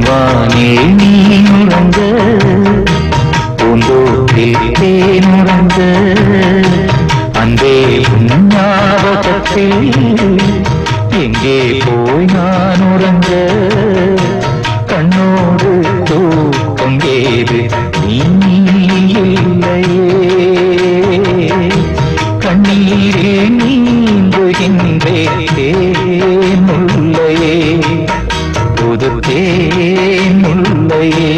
பொன்வானில் நீ உறங்க பூந்தோப்பில் தேனுறங்க அன்பே உன் ஞாபகத்தில் எங்கே போய் நான் உறங்க கண்ணோடு தூக்கம் ஏது நீ இல்லையே கண்ணீரில் நீந்துகின்றேன் தேனுள்ளையே புது தேனுள்ளையே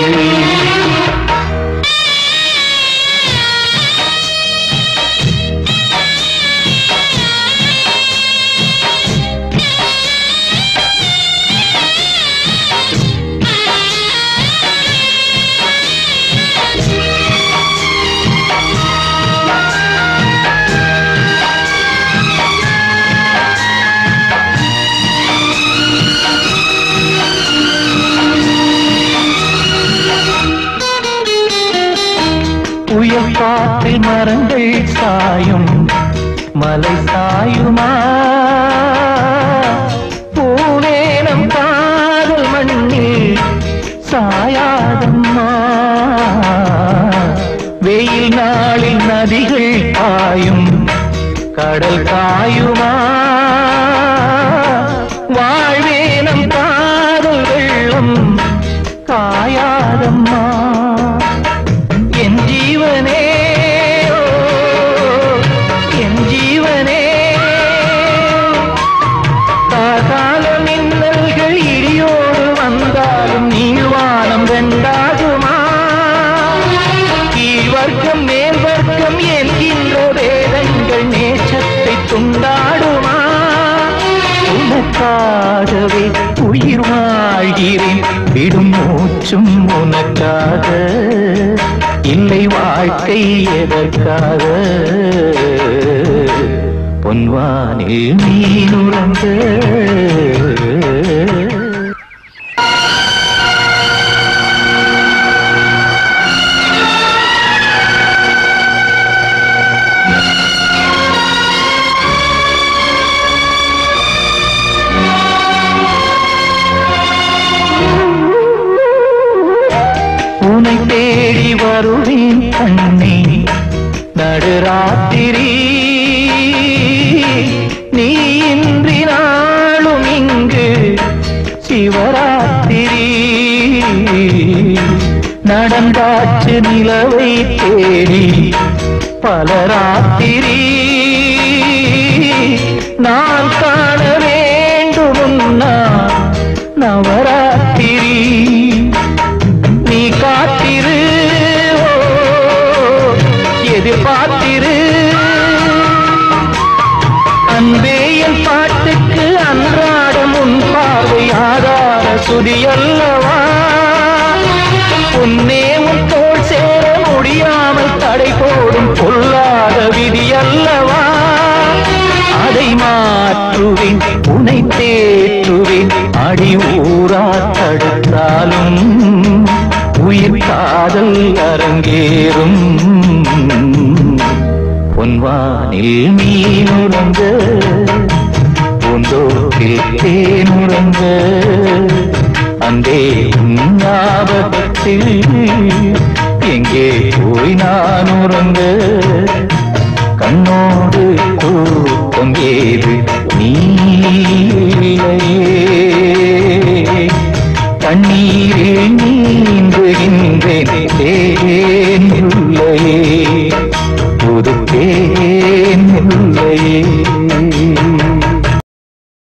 புயல் காற்றில் மரங்கள் சாயும் மலை சாயுமா பூவேனம் காதல் மண்ணில் சாயாதம்மா வெயில் நாளில் நதிகள் பாயும் கடல் காயுமா வாழ்வேனம் காதல் வெள்ளம் காயாதம்மா என் ஜீவனே ஓ, என் ஜீவனே காகால மின்னல்கள் இடியோடு வந்தாலும் நீள்வானம் ரெண்டாகுமா கீழ் வர்க்கம் மேல் வர்க்கம் என்கின்ற வேதங்கள் நேச்சத்தை துண்டாடுமா உனக்காகவே உயிர் வாழ்கிறேன் விடும் மூச்சும் உனக்காக இல்லை வாழ்க்கை எதற்காக பொன்வானில் நீனுறங்க உனை தேடி வருவேன் கண்ணே நடுராத்திரி நீ இன்றி நாளும் இங்கு சிவராத்திரி நடந்தாச்சு நிலவை தேடி பல ராத்திரி நான் காண வேண்டும் நான் நவராத்திரி நீ காத்திரு ஓ, எதிர்பார்த்திரு அன்பே என் பாட்டுக்கு அன்றாடம் உன் பார்வை ஆதார சுதி அல்லவா உன்னே உன் தோல் சேர முடியாமல் தடை போடும் பொல்லாத விதி அல்லவா அதை மாற்றுவேன் உனை தேற்றுவேன் அடி ஊரா தடுத்தாலும் உயிர் காதல் அரங்கேறும் பொன்வானில் மீனுறங்க பூந்தோப்பில் தேனுறங்க அன்பே உன் ஞாபகத்தில் எங்கே போய் நான் உறங்க கண்ணோடு தூக்கம் ஏது நீ இல்லையே